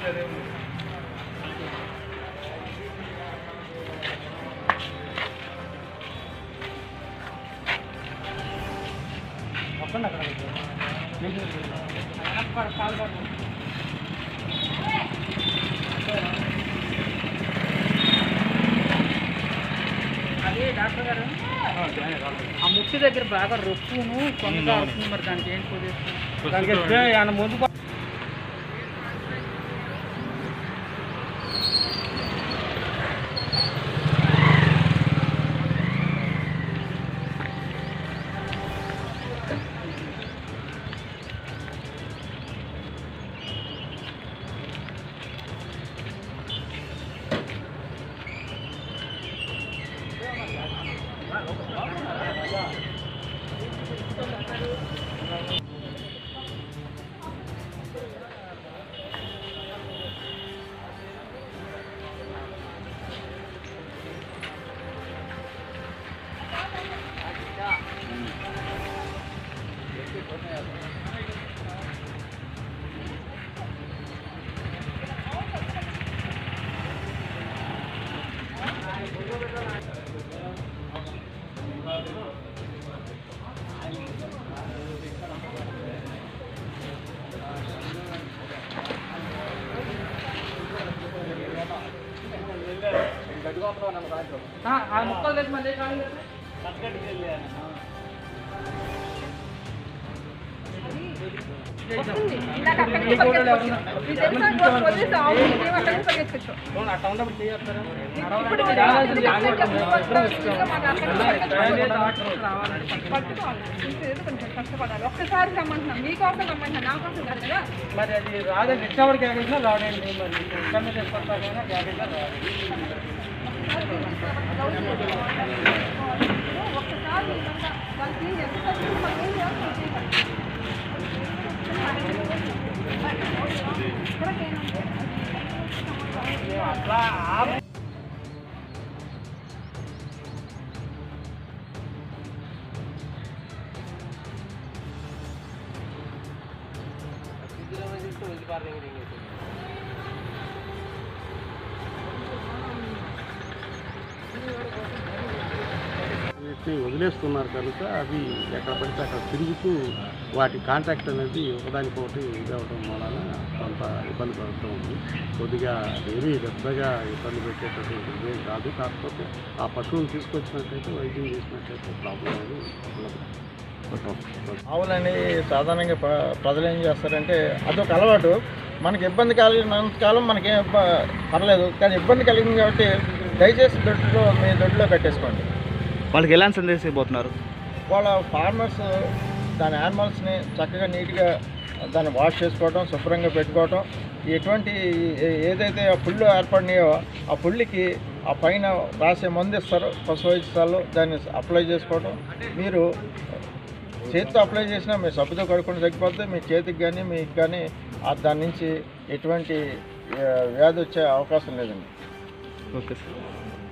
అదే డాక్టర్ గారు ఆ ముక్కు దగ్గర బాగా రొప్పును కొంత వస్తుంది మరి దానికి ఏం కొద్దిగా దానికి స్ప్రే ఏమన్నా ముందు ఆ, ఆ ముక్కలు దగ్గర మళ్ళీ కాదు వస్తుంది. ఇందాక అక్కడి నుంచి పరిగెత్తుకొచ్చాం. ఇది తెలుసా? ఇంకో పోలీసు ఆవు ఉంది, అక్కడి నుంచి పరిగెత్తుకొచ్చాం. అట్లా ఉన్నప్పుడు చేయొస్తారా ఇప్పుడు ఎందుకు చెప్పి వస్తాం? మాకు అక్కడి నుంచి పరిగెత్తుకొచ్చాం. రావాలని పట్టుకోవాలి. ఇంక ఏదో కొంచెం కష్టపడాలి ఒక్కసారి రమ్మంటున్నాం మీకోసం రమ్మంటున్నాం నా కోసం కాదు కదా మరి అది రాదండి రిక్షావాడి క్యాకేజ్లో రాడండి మరి ఇక్కడ మీద తీసుకొస్తాకైనా క్యాకేజ్లో రాదు ఒక్కసారి ఇదంతా వాళ్ళకి ఎంత కష్టం మనం ఏం చేస్తాం చేయాలి. అట్లా ఆ- వీటిని వదిలేస్తున్నారు కనుక అవి ఎక్కడ పడితే అక్కడ తిరుగుతూ వాటి కాంటాక్ట్ అనేది ఒకదానికొకటి ఇదవడం వలన కొంత ఇబ్బంది పడుతూ ఉంది కొద్దిగా ఏమీ పెద్దగా ఇబ్బంది పెట్టేటటువంటి ఇదేం కాదు కాకపోతే ఆ పశువుని తీసుకొచ్చినట్టయితే వైద్యం చేసినట్టయితే ప్రాబ్లం అనేది ఉండదు ఆవులని సాధారణంగా ప్ర- ప్రజలు ఏం చేస్తారంటే అదొక అలవాటు మనకి ఇబ్బంది కలిగినంత కాలం మనకేం ఇబ్బ- పర్లేదు కానీ ఇబ్బంది కలిగింది కాబట్టి దయచేసి దొడ్లో మీ దొడ్లో కట్టేసుకోండి వాళ్ళకి ఎలాంటి సందేశం ఇవ్వబోతున్నారు వాళ్ళ ఫార్మర్స్ దాని యానిమల్స్ని చక్కగా నీట్గా దాన్ని వాష్ చేసుకోవటం శుభ్రంగా పెట్టుకోవటం ఎటువంటి ఏ- ఏదైతే ఆ పుళ్ళు ఏర్పడినాయో ఆ పుళ్ళకి ఆ పైన రాసే మందు ఇస్తారు పశు వైద్యశాలలో దాన్ని అప్లై చేసుకోవటం మీరు చేతితో అప్లై చేసినా మీ సబ్బుతో కడుక్కొని తగ్గిపోతే మీ చేతికి కానీ మీకు కానీ ఆ దాని నుంచి ఎటువంటి ఆ, వ్యాధి వచ్చే అవకాశం లేదండి ఓకే సార్